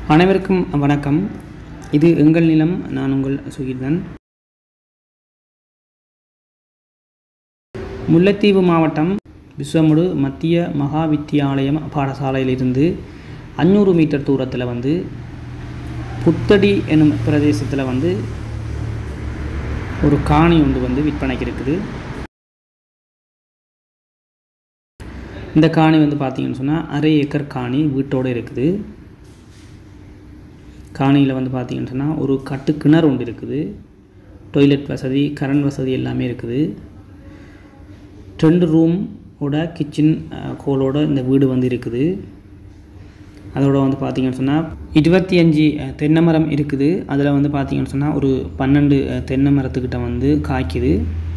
அனைவருக்கும் வணக்கம் இது எங்கள் நிலம் நான் உங்கள் சுகிர்தன் முல்லைத்தீவு மாவட்டம் விஸ்வமுடு மத்திய மகா வித்தியாலயம் பாடசாலையிலிருந்து அஞ்சூறு மீட்டர் தூரத்தில் வந்து புத்தடி எனும் பிரதேசத்தில் வந்து ஒரு காணி ஒன்று வந்து விற்பனைக்கு இருக்குது இந்த காணி வந்து பார்த்தீங்கன்னு சொன்னால் அரை ஏக்கர் காணி வீட்டோடு இருக்குது காணியில் வந்து பார்த்தீங்கன்னு சொன்னால் ஒரு கட்டு கிணறு ஒன்று இருக்குது டொய்லெட் வசதி கரண்ட் வசதி எல்லாமே இருக்குது ரெண்டு ரூமோட கிச்சன் கோலோட இந்த வீடு வந்து இருக்குது அதோட வந்து பார்த்தீங்கன்னு சொன்னால் இருபத்தி அஞ்சு அஹ், தென்னை மரம் இருக்குது அதில் வந்து பார்த்தீங்கன்னு சொன்னால் ஒரு பன்னெண்டு அஹ், தென்னை மரத்துக்கிட்ட வந்து காய்க்குது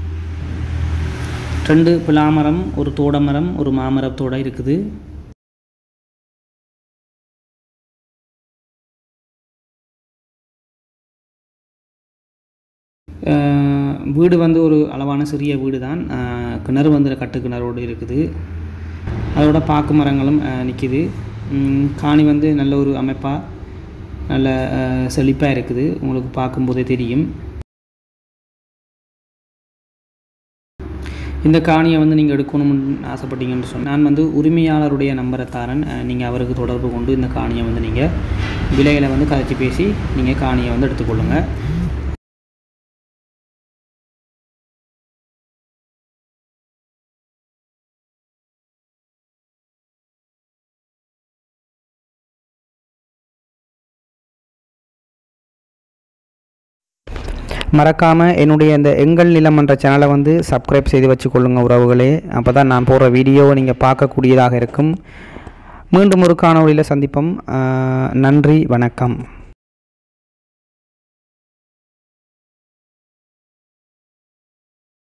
ரெண்டு பிலாமரம் ஒரு தோடமரம் ஒரு மாமரத்தோட இருக்குது அஹ், வீடு வந்து ஒரு அளவான சிறிய வீடு தான் அஹ், கிணறு வந்து கட்டு கிணறோடு இருக்குது அதோட பாக்கு மரங்களும் நிற்கிது காணி வந்து நல்ல ஒரு அமைப்பாக நல்ல செழிப்பாக இருக்குது உங்களுக்கு பார்க்கும்போதே தெரியும் இந்த காணியை வந்து நீங்கள் எடுக்கணும்னு ஆசைப்பட்டீங்கன்னு சொன்னால் நான் வந்து உரிமையாளருடைய நம்பரை தரேன் நீங்கள் அவருக்கு தொடர்பு கொண்டு இந்த காணியை வந்து நீங்கள் விலைகளை வந்து கதைச்சி பேசி நீங்கள் காணியை வந்து எடுத்துக்கொள்ளுங்கள் மறக்காமல் என்னுடைய இந்த எங்கள் நிலம் என்ற சேனலை வந்து சப்ஸ்கிரைப் செய்து வச்சுக்கொள்ளுங்க உறவுகளே அப்போ தான் நான் போடுற வீடியோவை நீங்கள் பார்க்கக்கூடியதாக இருக்கும் மீண்டும் ஒரு காணொளியில் சந்திப்போம் ஆஹ் நன்றி வணக்கம்